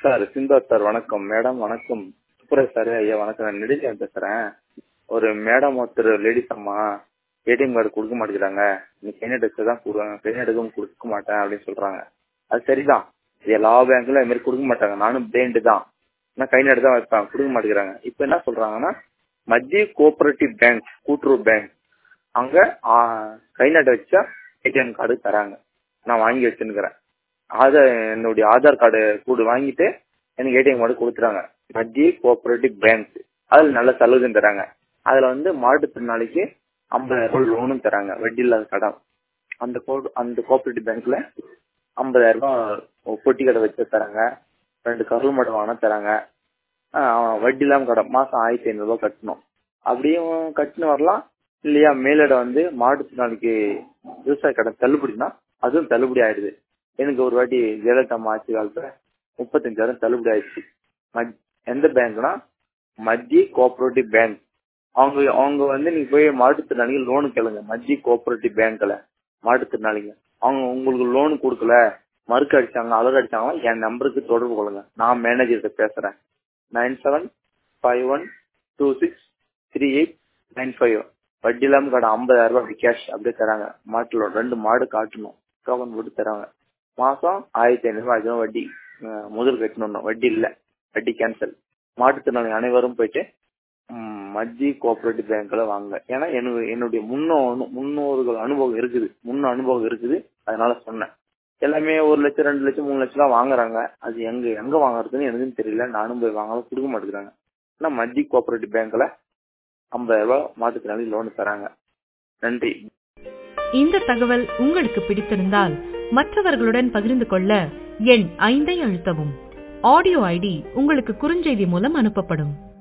sir Siddharth sir வணக்கம் madam வணக்கம் Supresh sir ஐயா வணக்கம் நான் நெடுஞ்சன் பேசுறேன் ஒரு மேடம் ஒருத்தர் லேடிஸ் அம்மா ஏடிஎம் கார்டு கொடுக்க மாட்டேங்கிறாங்க நீ கைன் எடுக்க தான் கொடுங்க கைன் எடுக்கவும் கொடுக்க மாட்டேன் அப்படின்னு சொல்றாங்க அது சரிதான் இது எல்லா பேங்க்ல இது மாதிரி கொடுக்க மாட்டாங்க நானும் பிளேண்டு தான் நான் கை நடு தான் வைப்பேன் கொடுக்க மாட்டேங்கிறாங்க இப்போ என்ன சொல்றாங்கன்னா மத்திய கோஆபரேட்டிவ் பேங்க் கூட்டுறவு பேங்க் அங்க ஆ, கை நட்டு வச்சா ஏடிஎம் கார்டு தராங்க நான் வாங்கி வச்சுருக்கிறேன் ஆதார் என்னுடைய ஆதார் கார்டு கூட வாங்கிட்டு எனக்கு ஏடிஎம் கார்டு கொடுத்துறாங்க மத்திய கோஆபரேட்டிவ் பேங்க் அதில் நல்ல சலுகை தராங்க அதுல வந்து மாற்றுத்திறனாளிக்கு ஐம்பதாயிரம் ரூபாய் லோனும் தராங்க வட்டி இல்லாத கடன் அந்த கோ அந்த கோஆபரேட்டிவ் பேங்க்ல ஐம்பதாயிரம் ரூபாய் பொட்டி கடை வச்சு தராங்க ரெண்டு கருள் மடம் வாங்கினா தராங்க ஆஹ் வட்டி இல்லாம கடன் மாசம் ஆயிரத்தி ஐநூறு ரூபாய் கட்டணும் அப்படியும் கட்டின்னு வரலாம் இல்லையா மேலிட வந்து மாற்றுத்திறனாளிக்கு விவசாய கடன் தள்ளுபடினா அதுவும் தள்ளுபடி ஆயிடுது எனக்கு ஒரு வாட்டி ஜெயலலிதா அம்மா ஆட்சி காலத்துல முப்பத்தஞ்சாயிரம் தள்ளுபடி ஆயிடுச்சு மத்- எந்த பேங்க்னா மத்திய கோஆபரேட்டிவ் பேங்க் அவங்க அவங்க வந்து நீங்க போய் மாற்றுத்திறனாளிகள் லோனு கேளுங்க மத்திய கோஆபரேட்டிவ் பேங்க்ல மாற்றுத்திறனாளிங்க அவங்க உங்களுக்கு லோன் கொடுக்கல மறுக்க அடிச்சாங்க அலக அடிச்சாங்கன்னா என் நம்பருக்கு தொடர்பு கொள்ளுங்க நான் மேனேஜர்கிட்ட பேசுறேன் nine seven five one two six three eight nine five வட்டி இல்லாம கடை ஐம்பதாயிரம் ரூபாய் கேஷ் அப்படியே தராங்க மாட்டுல ரெண்டு மாடு காட்டணும் டோக்கன் போட்டு தராங்க மாசம் ஆயிரத்தி ஐநூறு ரூபாய் அதுவும் வட்டி அஹ், முதல் கட்டணும் வட்டி இல்ல வட்டி கேன்சல் மாற்றுத்திறனாளி அனைவரும் போயிட்டு ம், மத்திய கோஆபரேட்டிவ் பேங்க்ல வாங்க ஏன்னா என்னுடைய என்னுடைய முன்னோ முன்னோர்கள் அனுபவம் இருக்குது முன்ன அனுபவம் இருக்குது அதனால சொன்னேன் எல்லாமே ஒரு லட்சம் ரெண்டு லட்சம் மூணு லட்சம் தான் வாங்குறாங்க அது எங்க எங்க வாங்குறதுன்னு எனக்கும் தெரியல நானும் போய் வாங்காம கொடுக்க மாட்டேங்கிறாங்க ஆனா மத்திய கோஆபரேட்டிவ் பேங்க்ல ஐம்பதாயிரம் ரூபாய் மாற்றுத்திறனாளி லோன் தராங்க நன்றி இந்த தகவல் உங்களுக்கு பிடித்திருந்தால் மற்றவர்களுடன் பகிர்ந்து கொள்ள எண் ஐந்தை அழுத்தவும் ஆடியோ ஐடி உங்களுக்கு குறுஞ்செய்தி மூலம் அனுப்பப்படும்